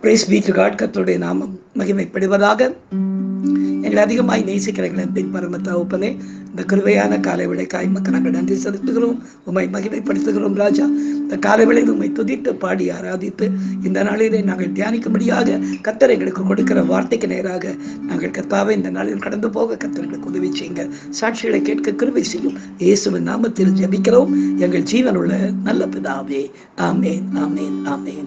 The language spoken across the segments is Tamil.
பிரைஸ் பீ டு காட் கர்த்தருடைய நாமம் மகிமைப்படுவதாக எங்களை அதிகமாய் நேசிக்கிற எங்கள் அன்பின் பரம தகப்பனே இந்த கிருபையான காலை விளைக்காய் மக்கள் நாங்கள் நன்றி செலுத்துகிறோம் உம்மை மகிமைப்படுத்துகிறோம் ராஜா இந்த காலை வேளையில் உம்மை துதித்து பாடி ஆராதித்து இந்த நாளிலே நாங்கள் தியானிக்கும்படியாக கத்தர் எங்களுக்கு கொடுக்கிற வார்த்தைக்கு நேராக நாங்கள் கத்தாவை இந்த நாளில் கடந்து போக கத்தர் எங்களுக்கு உதவி செய்யுங்க சாட்சிகளை கேட்க கிருபை செய்யும் இயேசுவின் நாமத்தில் ஜெபிக்கிறோம் எங்கள் ஜீவனுள்ள நல்ல பிதாவே ஆமேன் ஆமேன் ஆமேன்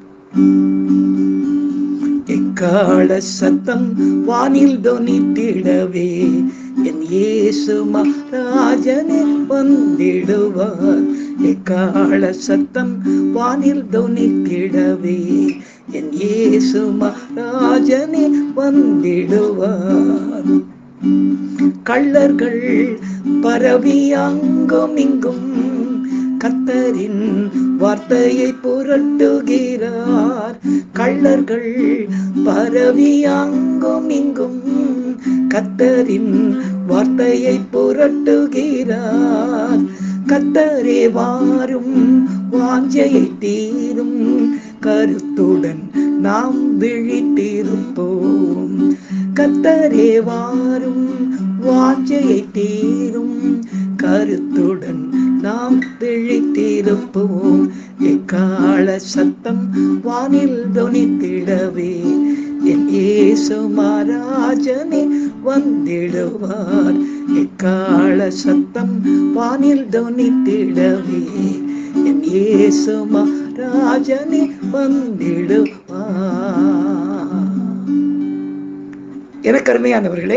எக்கால சத்தம் வானில் தொனித்திடவே என் இயேசு மகாராஜனே வந்திடுவார் எக்கால சத்தம் வானில் தொனித்திடவே என் இயேசு மகாராஜனே வந்திடுவார் கள்ளர்கள் பரவி அங்கும் இங்கும் கத்தரின் வார்த்தையை புரட்டுகிறார் கள்ளர்கள் பரவி அங்கும் இங்கும் கத்தரின் வார்த்தையை புரட்டுகிறார் கத்தரே வாரும் வாஞ்சையை தீரும் கருத்துடன் நாம் விழித்திருப்போம் கத்தரே வாரும் வாஞ்சையை தீரும் கருத்துடன் நாம் விழித்திருப்போம் எக்கால சத்தம் வானில் தொனித்திடவே என் இயேசு மகாராஜனே வந்திடுவார் எக்கால சத்தம் வானில் தொனித்திடவே என் இயேசு மகாராஜனே வந்திடுவார் எனக்கு அருமையானவர்களே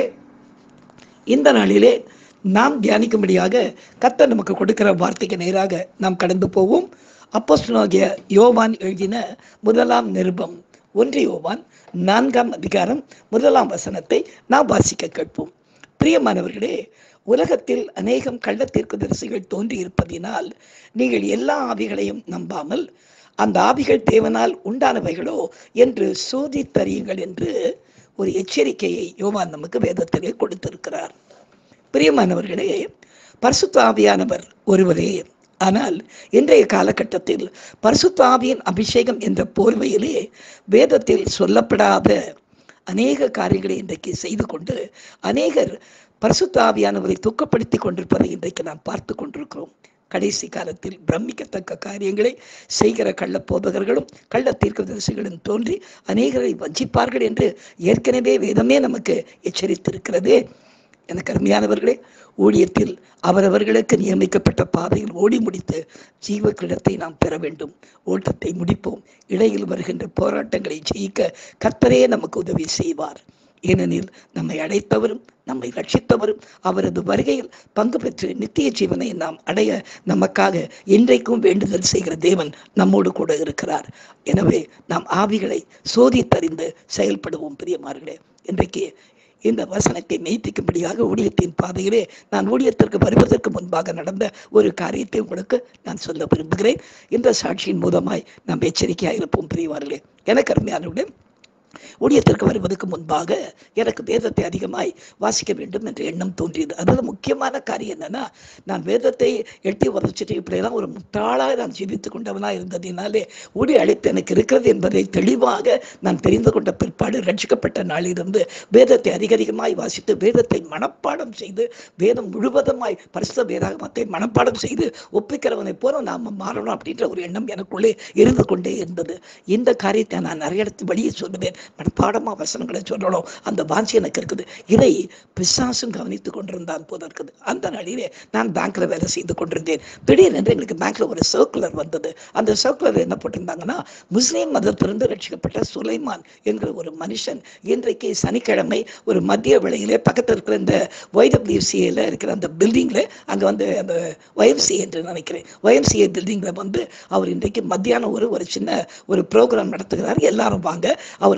இந்த நாளிலே நாம் தியானிக்கும்படியாக கர்த்தர் நமக்கு கொடுக்கிற வார்த்தைக்கு நேராக நாம் கடந்து போவோம் அப்போஸ்தலனாகிய யோவான் எழுதின முதலாம் நிருபம் ஒன்று யோவான் நான்காம் அதிகாரம் முதலாம் வசனத்தை நாம் வாசிக்க கேட்போம் பிரியமானவர்களே உலகத்தில் அநேகம் கள்ளத்தீர்க்கதரிசிகள் தோன்றி இருப்பதினால் நீங்கள் எல்லா ஆவிகளையும் நம்பாமல் அந்த ஆவிகள் தேவனால் உண்டானவைகளோ என்று சோதித்தறியுங்கள் என்று ஒரு எச்சரிக்கையை யோவான் நமக்கு வேதத்திலே கொடுத்திருக்கிறார் பிரியமானவர்களே பரிசுத்த ஆவியானவர் ஒருவரே ஆனால் இன்றைய காலகட்டத்தில் பரிசுத்த ஆவியின் அபிஷேகம் என்ற போர்வையிலே வேதத்தில் சொல்லப்படாத அநேக காரியங்களை இன்றைக்கு செய்து கொண்டு அநேகர் பரிசுத்த ஆவியானவரை துக்கப்படுத்தி கொண்டிருப்பதை இன்றைக்கு நாம் பார்த்து கொண்டிருக்கிறோம் கடைசி காலத்தில் பிரமிக்கத்தக்க காரியங்களை செய்கிற கள்ள போதகர்களும் கள்ள தீர்க்கதரிசிகளும் தோன்றி அநேகரை வஞ்சிப்பார்கள் என்று ஏற்கனவே வேதமே நமக்கு எச்சரித்திருக்கிறதே எனக்கு அருமையானவர்களே ஊழியத்தில் அவரவர்களுக்கு நியமிக்கப்பட்ட பாதையில் ஓடி முடித்து ஜீவ கிடத்தை நாம் பெற வேண்டும் ஓட்டத்தை முடிப்போம் இடையில் வருகின்ற போராட்டங்களை ஜெயிக்க கர்த்தரே நமக்கு உதவி செய்வார் ஏனெனில் நம்மை அடைத்தவரும் நம்மை ரட்சித்தவரும் அவரது வருகையில் பங்கு பெற்று நித்திய ஜீவனை நாம் அடைய நமக்காக இன்றைக்கும் வேண்டுதல் செய்கிற தேவன் நம்மோடு கூட இருக்கிறார் எனவே நாம் ஆவிகளை சோதித்தறிந்து செயல்படுவோம் பிரியமார்களே இன்றைக்கு இந்த வசனத்தை மெய்ப்பிக்கும்படியாக ஊழியத்தின் பாதையிலே நான் ஊழியத்திற்கு வருவதற்கு முன்பாக நடந்த ஒரு காரியத்தை உங்களுக்கு நான் சொல்ல விரும்புகிறேன் இந்த சாட்சியின் மூலமாய் நாம் எச்சரிக்கையாக இருப்போம் பிரியவார்களே எனக்கு அருமையானவுடன் ஊழியத்திற்கு வருவதற்கு முன்பாக எனக்கு வேதத்தை அதிகமாய் வாசிக்க வேண்டும் என்ற எண்ணம் தோன்றியது அதில் முக்கியமான காரியம் என்னன்னா நான் வேதத்தை எட்டி உதச்சிட்டு இப்படியெல்லாம் ஒரு முட்டாளாக நான் ஜீவித்து கொண்டவனாக இருந்ததினாலே ஊழிய அழைப்பு எனக்கு இருக்கிறது என்பதை தெளிவாக நான் தெரிந்து கொண்ட பிற்பாடு ரட்சிக்கப்பட்ட நாளிலிருந்து வேதத்தை அதிக அதிகமாய் வாசித்து வேதத்தை மனப்பாடம் செய்து வேதம் முழுவதுமாய் பரிசுத்த வேதாகமத்தை மனப்பாடம் செய்து ஒப்பிக்கிறவனை போல நாம் மாறணும் அப்படின்ற ஒரு எண்ணம் எனக்குள்ளே இருந்து கொண்டே இருந்தது இந்த காரியத்தை நான் நிறைய இடத்து வழியே சொல்லுவேன் மனப்பாடமாக வசனங்களை சொல்லணும் அந்த வாஞ்சி எனக்கு இருக்குது இதை பிசாசும் கவனித்து கொண்டிருந்தான் போல இருக்குது அந்த நாளிலே நான் பேங்க்ல வேலை செய்து கொண்டிருந்தேன் திடீரென்று எங்களுக்கு பேங்க்ல ஒரு சர்க்குலர் வந்தது அந்த சர்க்குலர் என்ன போட்டிருந்தாங்கன்னா முஸ்லீம் மதத்திலிருந்து ரட்சிக்கப்பட்ட சுலைமான் என்கிற ஒரு மனுஷன் இன்றைக்கு சனிக்கிழமை ஒரு மத்திய விலையிலே பக்கத்தில் இருக்கிற இந்த ஒய்டபிள்யூசிஏல இருக்கிற அந்த பில்டிங்ல அங்க வந்து அந்த ஒய்எம்சிஏ என்று நினைக்கிறேன் ஒய்எம்சிஏ பில்டிங்ல வந்து அவர் இன்றைக்கு மத்தியானம் ஒரு ஒரு சின்ன ஒரு ப்ரோக்ராம் நடத்துகிறார் எல்லாரும் வாங்க அவர்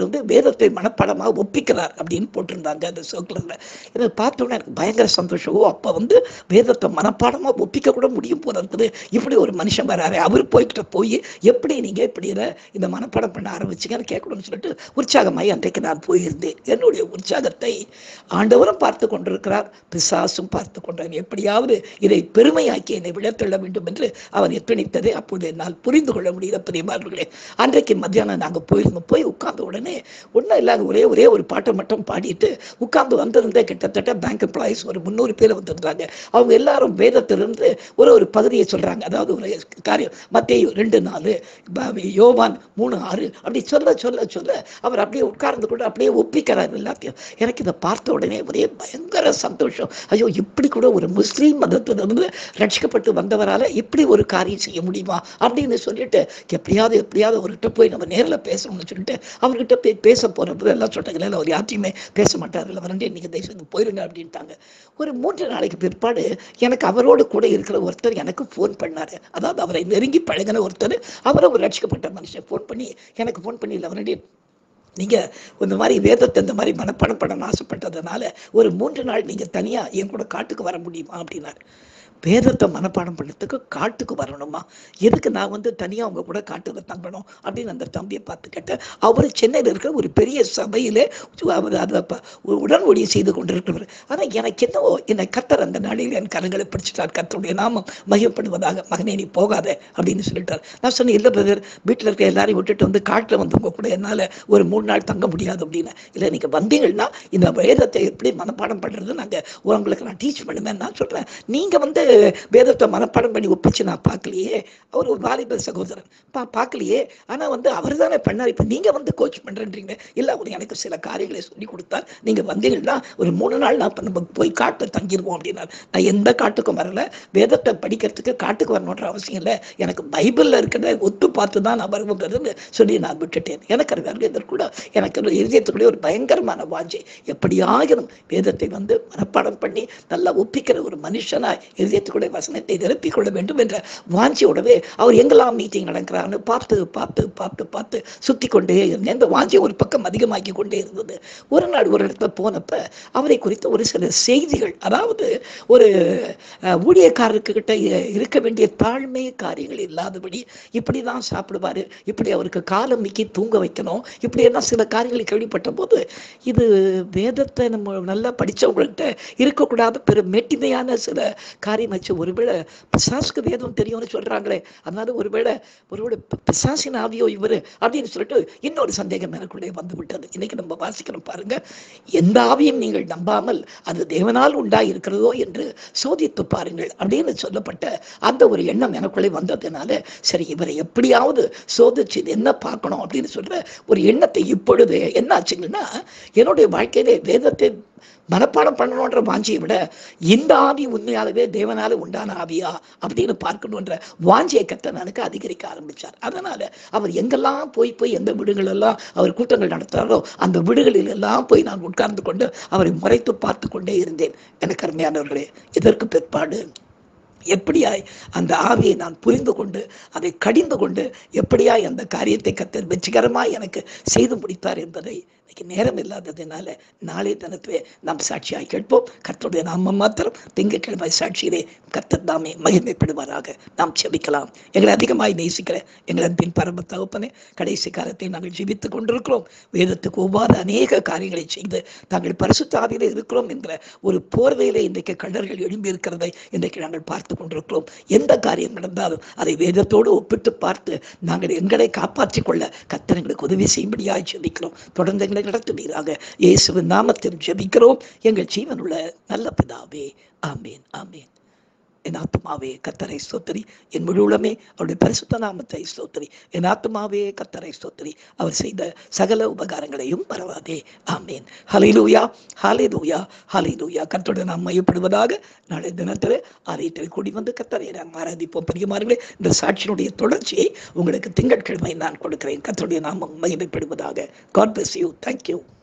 வந்து வேதத்தை மனப்பாடமாக ஒப்பிக்கிறார் அப்படின்னு போட்டிருந்தாங்க அந்த சர்க்குலரில் இதை பார்த்தோன்னே எனக்கு பயங்கர சந்தோஷம் ஓ அப்போ வந்து வேதத்தை மனப்பாடமாக ஒப்பிக்க கூட முடியும் போல இருக்குது இப்படி ஒரு மனுஷன் வராரு அவர் போய்கிட்ட போய் எப்படி நீங்கள் இப்படி இதை இந்த மனப்பாடம் பண்ண ஆரம்பிச்சிங்கன்னு கேட்கணும்னு சொல்லிட்டு உற்சாகமாய் அன்றைக்கு நான் போயிருந்தேன் என்னுடைய உற்சாகத்தை ஆண்டவரும் பார்த்து கொண்டிருக்கிறார் பிசாசும் பார்த்து கொண்டான் எப்படியாவது இதை பெருமையாக்கி என்னை விழத்தள்ள வேண்டும் என்று அவன் எத்தனித்ததை அப்பொழுது என்னால் புரிந்து கொள்ள முடியல பிரியமார்களே அன்றைக்கு மத்தியானம் நாங்கள் போயிருந்தோம் போய் உட்கார்ந்த உடனே ஒன்றும் இல்லாத ஒரே ஒரே ஒரு பாட்டை மட்டும் பாடிட்டு உட்கார்ந்து வந்திருந்தே கிட்டத்தட்ட பேங்க் எம்ப்ளாயிஸ் ஒரு முந்நூறு பேர் வந்திருந்தாங்க அவங்க எல்லாரும் வேதத்திலிருந்து ஒரு ஒரு பகுதியை சொல்றாங்க அதாவது ஒரு காரியம் மத்திய ரெண்டு நாலு ப- யோவான் மூணு ஆறு அப்படி சொல்ல சொல்ல சொல்ல அவர் அப்படியே உட்கார்ந்து கூட அப்படியே ஒப்பிக்கிறார் எல்லாத்தையும் எனக்கு இதை பார்த்த உடனே ஒரே பயங்கர சந்தோஷம் ஐயோ இப்படி கூட ஒரு முஸ்லீம் மதத்திலிருந்து ரட்சிக்கப்பட்டு வந்தவரால இப்படி ஒரு காரியம் செய்ய முடியுமா அப்படின்னு சொல்லிட்டு எப்படியாவது எப்படியாவது அவர்கிட்ட போய் நம்ம நேரில் பேசணும்னு சொல்லிட்டு அவர்கிட்ட போய் பேச போறப்போ எல்லாம் சொன்னாங்க இல்லை அவர் யார்ட்டையுமே பேச மாட்டார் இல்லை வரண்டே நீங்கள் தயவு செய்து போயிருங்க அப்படின்ட்டாங்க ஒரு மூன்று நாளைக்கு பிற்பாடு எனக்கு அவரோடு கூட இருக்கிற ஒருத்தர் எனக்கு ஃபோன் பண்ணாரு அதாவது அவரை நெருங்கி பழகின ஒருத்தர் அவரும் ஒரு ரட்சிக்கப்பட்ட மனுஷன் ஃபோன் பண்ணி எனக்கு ஃபோன் பண்ணி இல்லை வரண்டே நீங்கள் இந்த மாதிரி வேதத்தை இந்த மாதிரி மனப்பாடம் பண்ணணும்னு ஆசைப்பட்டதுனால ஒரு மூன்று நாள் நீங்கள் தனியாக என் கூட காட்டுக்கு வர முடியுமா அப்படின்னாரு வேதத்தை மனப்பாடம் பண்ணுறதுக்கு காட்டுக்கு வரணுமா எதுக்கு நான் வந்து தனியாக அவங்க கூட காட்டுல தங்கணும் அப்படின்னு அந்த தம்பியை பார்த்து கேட்டேன் அவர் சென்னையில் இருக்கிற ஒரு பெரிய சபையிலே அவர் அதை ப- உடன்படியை செய்து கொண்டிருக்கிறவர் ஆனால் எனக்கு என்னவோ என்னை கத்தர் அந்த நாளில் என் கரங்களை பிடிச்சிட்டார் கத்தருடைய நாமம் மையப்படுவதாக மகனே நீ போகாத அப்படின்னு சொல்லிட்டார் நான் சொன்னேன் இல்லை பிரதர் வீட்டில் இருக்க எல்லாரையும் விட்டுட்டு வந்து காட்டில் வந்து உங்க கூட என்னால் ஒரு மூணு நாள் தங்க முடியாது அப்படின்னு இல்லை நீங்கள் வந்தீங்கன்னா இந்த வேதத்தை எப்படி மனப்பாடம் பண்ணுறது நாங்கள் உங்களுக்கு நான் டீச் பண்ணுவேன் நான் சொல்கிறேன் நீங்கள் வந்து வேதத்தை மனப்பாடம் பண்ணி ஒப்பிச்சு நான் பார்க்கலையே அவர் ஒரு வாலிப சகோதரன் பா பார்க்கலையே ஆனால் வந்து அவர் தானே பண்ணார் இப்போ நீங்கள் வந்து கோச் பண்ணுறீங்க இல்லை அவர் எனக்கு சில காரியங்களை சொல்லி கொடுத்தார் நீங்கள் வந்தீங்கன்னா ஒரு மூணு நாள் நான் இப்ப நம்ம போய் காட்டில் தங்கிடுவோம் அப்படின்னாரு நான் எந்த காட்டுக்கும் வரல வேதத்தை படிக்கிறதுக்கு காட்டுக்கு வரணுன்ற அவசியம் இல்லை எனக்கு பைபிளில் இருக்கிறத ஒத்து பார்த்து தான் நான் வருவோங்கிறது சொல்லி நான் விட்டுட்டேன் எனக்கு அது வருகிறது கூட எனக்கு ஒரு இதயத்துக்குள்ளே ஒரு பயங்கரமான வாஞ்சை எப்படியாகிலும் வேதத்தை வந்து மனப்பாடம் பண்ணி நல்லா ஒப்பிக்கிற ஒரு மனுஷனாய் இதயத்துக்குள்ளே வசனத்தை நிரப்பிக் கொள்ள வேண்டும் என்ற வாஞ்சியோடவே அவர் எங்கெல்லாம் மீட்டிங் நடக்கிறான்னு பார்த்து பார்த்து பார்த்து பார்த்து சுத்தி கொண்டே இருந்தேன் இந்த வாஞ்சி ஒரு பக்கம் அதிகமாக்கி கொண்டே இருந்தது ஒரு நாள் ஒரு இடத்துல போனப்ப அவரை குறித்த ஒரு சில செய்திகள் அதாவது ஒரு அஹ், ஊழியக்காரருக்கு கிட்ட இ- இருக்க வேண்டிய தாழ்மை காரியங்கள் இல்லாதபடி இப்படி தான் சாப்பிடுவாரு இப்படி அவருக்கு காலம் மிக்கி தூங்க வைக்கணும் இப்படி எல்லாம் சில காரியங்களை கேள்விப்பட்ட போது இது வேதத்தை நம்ம நல்லா படிச்சவங்கள்ட்ட இருக்கக்கூடாத பெரு மெட்டிமையான சில காரியம் வச்சு ஒருவேளை பிசாசுக்கு வேதம் தெரியும்னு சொல்றாங்களே அதனால ஒருவேளை ஒருவேளை பி- பிசாசின் ஆவியோ இவரு அப்படின்னு சொல்லிட்டு இன்னொரு சந்தேகம் எனக்குள்ளே வந்து விட்டது இன்னைக்கு நம்ம வாசிக்கிறோம் பாருங்க எந்த ஆவியும் நீங்கள் நம்பாமல் அது தேவனால் உண்டாய் இருக்கிறதோ என்று சோதித்து பாருங்கள் அப்படின்னு சொல்லப்பட்ட அந்த ஒரு எண்ணம் எனக்குள்ளே வந்ததுனால சரி இவரை எப்படியாவது சோதிச்சு இது என்ன பார்க்கணும் அப்படின்னு சொல்ற ஒரு எண்ணத்தை இப்பொழுது என்ன ஆச்சுங்கன்னா என்னுடைய வாழ்க்கையிலே வேதத்தை மனப்பாடம் பண்ணணுன்ற வாஞ்சியை விட இந்த ஆவி உண்மையாகவே தேவனால உண்டான ஆவியா அப்படின்னு பார்க்கணுன்ற வாஞ்சியை கத்தனனுக்கு அதிகரிக்க ஆரம்பிச்சார் அதனால அவர் எங்கெல்லாம் போய் போய் எந்த வீடுகள் எல்லாம் அவர் கூட்டங்கள் நடத்துறாரோ அந்த வீடுகளில் எல்லாம் போய் நான் உட்கார்ந்து கொண்டு அவரை முறைத்து பார்த்து கொண்டே இருந்தேன் எனக்கு அருமையானவர்களே இதற்கு பிற்பாடு எப்படியாய் அந்த ஆவியை நான் புரிந்து கொண்டு அதை கடிந்து கொண்டு எப்படியாய் அந்த காரியத்தை கத்தர் வெற்றிகரமாய் எனக்கு செய்து முடித்தார் என்பதை இன்னைக்கு நேரம் இல்லாததுனால நாளை தினத்திலே நாம் சாட்சியாய் கேட்போம் கர்த்தருடைய நாமம் மாத்திரம் திங்கட்கிழமை சாட்சியிலே கர்த்தர் தாமே மகிமைப்படுவாராக நாம் செபிக்கலாம் எங்களை அதிகமாய் நேசிக்கிற எங்கள் அன்பின் பரம தகப்பனே கடைசி காலத்தை நாங்கள் ஜீவித்துக் கொண்டிருக்கிறோம் வேதத்துக்கு ஒவ்வாத அநேக காரியங்களை செய்து தாங்கள் பரிசுத்த ஆவியிலே இருக்கிறோம் என்கிற ஒரு போர்வையிலே இன்றைக்கு கடல்கள் எழும்பி இருக்கிறதை இன்றைக்கு நாங்கள் பார்த்து கொண்டிருக்கிறோம் எந்த காரியம் நடந்தாலும் அதை வேதத்தோடு ஒப்பிட்டு பார்த்து நாங்கள் எங்களை காப்பாற்றிக் கொள்ள கர்த்தர் எங்களுக்கு உதவி செய்யும்படியாய் ஜெபிக்கிறோம் தொடர்ந்து எங்களை நடத்துவீராக இயேசுவின் நாமத்தில் ஜெபிக்கிறோம் எங்கள் ஜீவனுள்ள நல்ல பிதாவே ஆமேன் ஆமேன் என் ஆத்மாவே கத்தரை ஸ்தோத்திரி என் முழு உள்ளமே அவருடைய பரிசுத்த நாமத்தை ஸ்தோத்திரி என் ஆத்மாவே கத்தரை ஸ்தோத்திரி அவர் செய்த சகல உபகாரங்களையும் மறவாதே ஆமேன் ஹலிலூயா ஹலிலூயா ஹலிலூயா கத்தோட நாம் மையப்படுவதாக நாளை தினத்தில் ஆலயத்தில் கூடி வந்து கத்தரை நாம் ஆராதிப்போம் பிரியமார்களே இந்த சாட்சியினுடைய தொடர்ச்சியை உங்களுக்கு திங்கட்கிழமை நான் கொடுக்கிறேன் கத்தருடைய நாமம் மகிமைப்படுவதாக காட் பிளஸ் யூ தேங்க்யூ